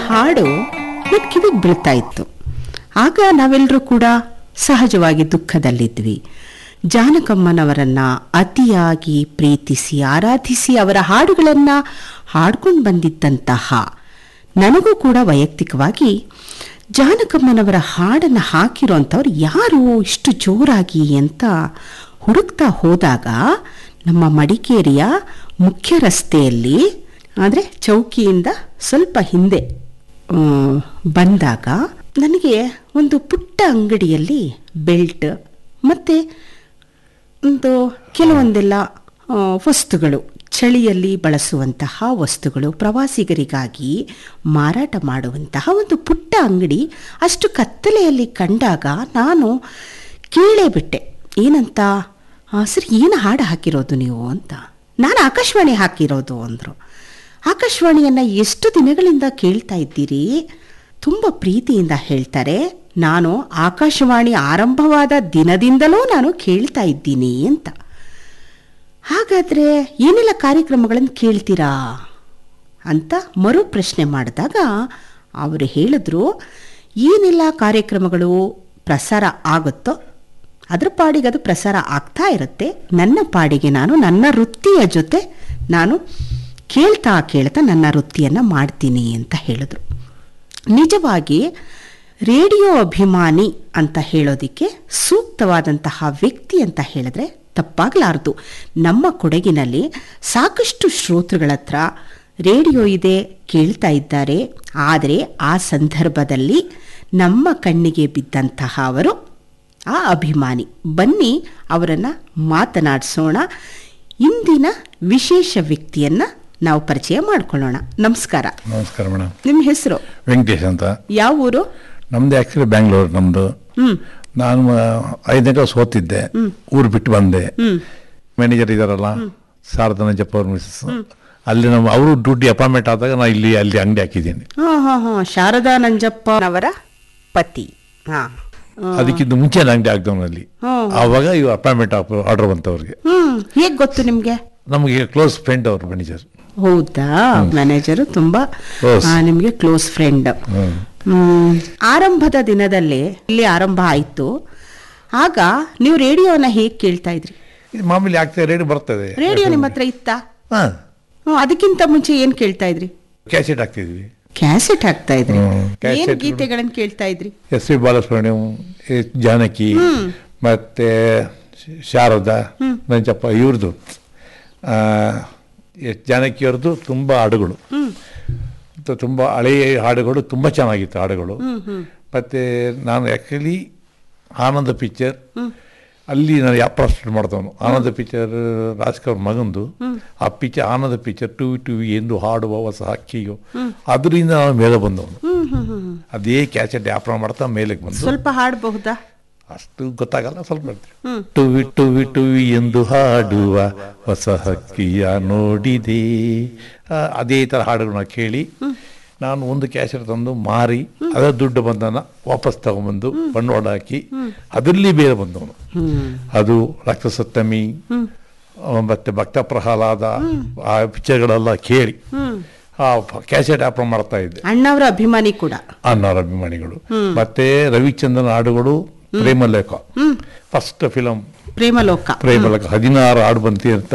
ಹಾಡು ನನ್ನ ಕಿವಿಗೆ ಬೀಳ್ತಾ ಇತ್ತು ಆಗ ನಾವೆಲ್ಲರೂ ಕೂಡ ಸಹಜವಾಗಿ ದುಃಖದಲ್ಲಿದ್ವಿ ಜಾನಕಮ್ಮನವರನ್ನ ಅತಿಯಾಗಿ ಪ್ರೀತಿಸಿ ಆರಾಧಿಸಿ ಅವರ ಹಾಡುಗಳನ್ನು ಹಾಡ್ಕೊಂಡು ಬಂದಿದ್ದಂತಹ ನನಗೂ ಕೂಡ ವೈಯಕ್ತಿಕವಾಗಿ ಜಾನಕಮ್ಮನವರ ಹಾಡನ್ನು ಹಾಕಿರೋಂಥವ್ರು ಯಾರು ಇಷ್ಟು ಜೋರಾಗಿ ಅಂತ ಹುಡುಕ್ತಾ ಹೋದಾಗ ನಮ್ಮ ಮಡಿಕೇರಿಯ ಮುಖ್ಯ ರಸ್ತೆಯಲ್ಲಿ ಅಂದರೆ ಚೌಕಿಯಿಂದ ಸ್ವಲ್ಪ ಹಿಂದೆ ಆ, ಬಂದಾಗ ನನಗೆ ಒಂದು ಪುಟ್ಟ ಅಂಗಡಿಯಲ್ಲಿ ಬೆಲ್ಟ್ ಮತ್ತು ಒಂದು ಕೆಲವೊಂದೆಲ್ಲ ಆ, ವಸ್ತುಗಳು ಚಳಿಯಲ್ಲಿ ಬಳಸುವಂತಹ ವಸ್ತುಗಳು ಪ್ರವಾಸಿಗರಿಗಾಗಿ ಮಾರಾಟ ಮಾಡುವಂತಹ ಒಂದು ಪುಟ್ಟ ಅಂಗಡಿ ಅಷ್ಟು ಕತ್ತಲೆಯಲ್ಲಿ ಕಂಡಾಗ ನಾನು ಕೇಳೇ ಬಿಟ್ಟೆ ಏನಂತ "ಆ, ಸರ್ ಏನು ಹಾಡು ಹಾಕಿರೋದು ನೀವು ಅಂತ ನಾನು ಆಕಾಶವಾಣಿ ಹಾಕಿರೋದು ಅಂದರು ಆಕಾಶವಾಣಿಯನ್ನು ಎಷ್ಟು ದಿನಗಳಿಂದ ಕೇಳ್ತಾ ಇದ್ದೀರಿ ತುಂಬ ಪ್ರೀತಿಯಿಂದ ಹೇಳ್ತಾರೆ ನಾನು ಆಕಾಶವಾಣಿ ಆರಂಭವಾದ ದಿನದಿಂದಲೂ ನಾನು ಕೇಳ್ತಾ ಇದ್ದೀನಿ ಅಂತ ಹಾಗಾದರೆ ಏನೆಲ್ಲ ಕಾರ್ಯಕ್ರಮಗಳನ್ನು ಕೇಳ್ತೀರಾ ಅಂತ ಮರು ಪ್ರಶ್ನೆ ಮಾಡಿದಾಗ ಅವರು ಹೇಳಿದ್ರು ಏನೆಲ್ಲ ಕಾರ್ಯಕ್ರಮಗಳು ಪ್ರಸಾರ ಆಗುತ್ತೋ ಅದ್ರ ಪಾಡಿಗೆ ಅದು ಪ್ರಸಾರ ಆಗ್ತಾ ಇರುತ್ತೆ ನನ್ನ ಪಾಡಿಗೆ ನಾನು ನನ್ನ ವೃತ್ತಿಯ ಜೊತೆ ನಾನು ಕೇಳ್ತಾ ಕೇಳ್ತಾ ನನ್ನ ವೃತ್ತಿಯನ್ನು ಮಾಡ್ತೀನಿ ಅಂತ ಹೇಳಿದ್ರು ನಿಜವಾಗಿ ರೇಡಿಯೋ ಅಭಿಮಾನಿ ಅಂತ ಹೇಳೋದಕ್ಕೆ ಸೂಕ್ತವಾದಂತಹ ವ್ಯಕ್ತಿ ಅಂತ ಹೇಳಿದ್ರೆ ತಪ್ಪಾಗಲಾರದು ನಮ್ಮ ಕೊಡಗಿನಲ್ಲಿ ಸಾಕಷ್ಟು ಶ್ರೋತೃಗಳ ಹತ್ರ ರೇಡಿಯೋ ಇದೆ ಕೇಳ್ತಾ ಇದ್ದಾರೆ ಆದರೆ ಆ ಸಂದರ್ಭದಲ್ಲಿ ನಮ್ಮ ಕಣ್ಣಿಗೆ ಬಿದ್ದಂತಹ ಅವರು ಆ ಅಭಿಮಾನಿ ಬನ್ನಿ ಅವರನ್ನು ಮಾತನಾಡಿಸೋಣ ಇಂದಿನ ವಿಶೇಷ ವ್ಯಕ್ತಿಯನ್ನ ನಾವು ಪರಿಚಯ ಮಾಡ್ಕೊಳ್ಳೋಣ ನಮಸ್ಕಾರ ನಮಸ್ಕಾರ ಮೇಡಮ್ ನಿಮ್ಮ ಹೆಸರು ವೆಂಕಟೇಶ್ ಅಂತ ಯಾವ ಊರು ನಮ್ದು ಆ್ಯಕ್ಚುಲಿ ಬ್ಯಾಂಗ್ಳೂರು ನಮ್ಮದು ಹ್ಮ್ ನಾನು ಐದನೇ ಕ್ಲಾಸ್ ಓದ್ತಿದ್ದೆ ಊರು ಬಿಟ್ಟು ಬಂದೆ ಮ್ಯಾನೇಜರ್ ಇದಾರಲ್ಲ ಶಾರದಾ ನಂಜಪ್ಪ ಅವ್ರ ಮಿಸಸ್ ಅಲ್ಲಿ ನಮ್ಮ ಅವರು ಡ್ಯೂಟಿ ಅಪಾಯಿಂಟ್ಮೆಂಟ್ ಆದಾಗ ನಾನು ಇಲ್ಲಿ ಅಲ್ಲಿ ಅಂಗಡಿ ಹಾಕಿದ್ದೀನಿ ಹಾ ಹಾ ಹಾ ಶಾರದಾ ನಂಜಪ್ಪನವರ ಪತಿ ಹಾ ಅದಕ್ಕಿಂತ ಮುಂಚೆ ನಾನು ಅಂಗಡಿ ಹಾಕ್ದವನಲ್ಲಿ ಹ್ಮ್. ಆವಾಗ ಇವ್ ಅಪಾಯಿಂಟ್ಮೆಂಟ್ ಆರ್ಡರ್ ಬಂತವ್ರಿಗೆ ಹ್ಮ್ ಹೇಗ್ ಗೊತ್ತು ನಿಮ್ಗೆ ನಮಗೆ ಕ್ಲೋಸ್ ಫ್ರೆಂಡ್ ಅವರು ಮ್ಯಾನೇಜರ್ ಹೌದಾ ಮ್ಯಾನೇಜರು ತುಂಬಾ Close. ಆ, ನಿಮ್ಗೆ ಕ್ಲೋಸ್ ಫ್ರೆಂಡ್ ಹ್ಮ್ ಆರಂಭದ ದಿನದಲ್ಲೇ ಇಲ್ಲಿ ಆರಂಭ ಆಯ್ತು ಆಗ ನೀವು ರೇಡಿಯೋನ ಹೇಗ್ ಕೇಳ್ತಾ ಇದ್ರಿ ಇದು ಮಾಮೂಲಿ ಆಗ್ತಾ ರೇಡಿಯೋ ಬರ್ತದೆ ರೇಡಿಯೋ ನಿಮ್ಮ ಹತ್ರ ಇತ್ತಾ ಹಾಂ ಹ್ಮ್, ಅದಕ್ಕಿಂತ ಮುಂಚೆ ಏನ್ ಕೇಳ್ತಾ ಇದ್ರಿ ಕ್ಯಾಸೆಟ್ ಹಾಕ್ತಿದ್ವಿ ಕ್ಯಾಸೆಟ್ ಹಾಕ್ತಾ ಇದ್ರಿ ಹ್ಮ್, ಏನ್ cassette ಗೀತೆಗಳನ್ನ ಕೇಳ್ತಾ ಇದ್ರಿ S V Balasubrahmanyam S Janaki ಮತ್ತೆ ಶ- ಶಾರದಾ ನಂಜಪ್ಪ ಇವ್ರದ್ದು ಎಸ್ ಜಾನಕಿಯವ್ರದ್ದು ತುಂಬ ಹಾಡುಗಳು ಮತ್ತು ತುಂಬ ಹಳೆಯ ಹಾಡುಗಳು ತುಂಬ ಚೆನ್ನಾಗಿತ್ತು ಹಾಡುಗಳು ಮತ್ತು ನಾನು ಆ್ಯಕ್ಚುಲಿ ಆನಂದ ಪಿಕ್ಚರ್ ಅಲ್ಲಿ ನಾನು ಯಾವ ಸ್ಟಾರ್ಟ್ ಮಾಡ್ತವನು ಆನಂದ ಪಿಕ್ಚರ್ ರಾಜ್ಕೌರ್ ಮಗಂದು ಆ ಪಿಕ್ಚರ್ ಆನಂದ ಪಿಕ್ಚರ್ ಟು ಟು ಎಂದು ಹಾಡುವ ಹೊಸ ಹಕ್ಕಿಯು ಅದರಿಂದ ನಾನು ಮೇಲೆ ಬಂದವನು ಹ್ಮ್ ಹ್ಮ್ ಹ್ಮ್ ಅದೇ ಕ್ಯಾಸೆಟ್ ವ್ಯಾಪಾರ ಮಾಡ್ತಾ ಮೇಲಕ್ಕೆ ಬಂದು ಸ್ವಲ್ಪ ಹಾಡಬಹುದಾ ಅಷ್ಟು ಗೊತ್ತಾಗಲ್ಲ ಸ್ವಲ್ಪ ಹೇಳ್ತೀನಿ ಟುವಿ ಟುವಿ ಟುವಿ ಎಂದು ಹಾಡುವ ಹೊಸ ಹಕ್ಕಿಯ ನೋಡಿದೆ ಆ, ಅದೇ ಥರ ಹಾಡುಗಳನ್ನ ಕೇಳಿ ನಾನು ಒಂದು ಕ್ಯಾಸೆಟ್ ತಂದು ಮಾರಿ ಅದರ ದುಡ್ಡು ಬಂದನ ವಾಪಸ್ ತಗೊಂಬಂದು ಬಂಡವಾಳ ಹಾಕಿ ಅದರಲ್ಲಿ ಬೇರೆ ಬಂದವನು ಅದು ರಕ್ತ ಸಪ್ತಮಿ ಆ, ಮತ್ತೆ ಭಕ್ತ ಪ್ರಹ್ಲಾದ ಆ ಪಿಕ್ಚರ್ಗಳೆಲ್ಲ ಕೇಳಿ ಆ ಕ್ಯಾಸೆಟ್ ವ್ಯಾಪಾರ ಮಾಡ್ತಾ ಇದ್ದೆ ಅಣ್ಣವರ ಅಭಿಮಾನಿ ಕೂಡ ಅನ್ನೋರ ಅಭಿಮಾನಿಗಳು ಮತ್ತೆ ರವಿಚಂದ್ರನ್ ಹಾಡುಗಳು ಪ್ರೇಮಲೇಖ ಫಸ್ಟ್ ಫಿಲಂ ಪ್ರೇಮಲೋಕ ಪ್ರೇಮಲೇಖ ಹದಿನಾರು ಹಾಡು ಬಂತಿ ಅಂತ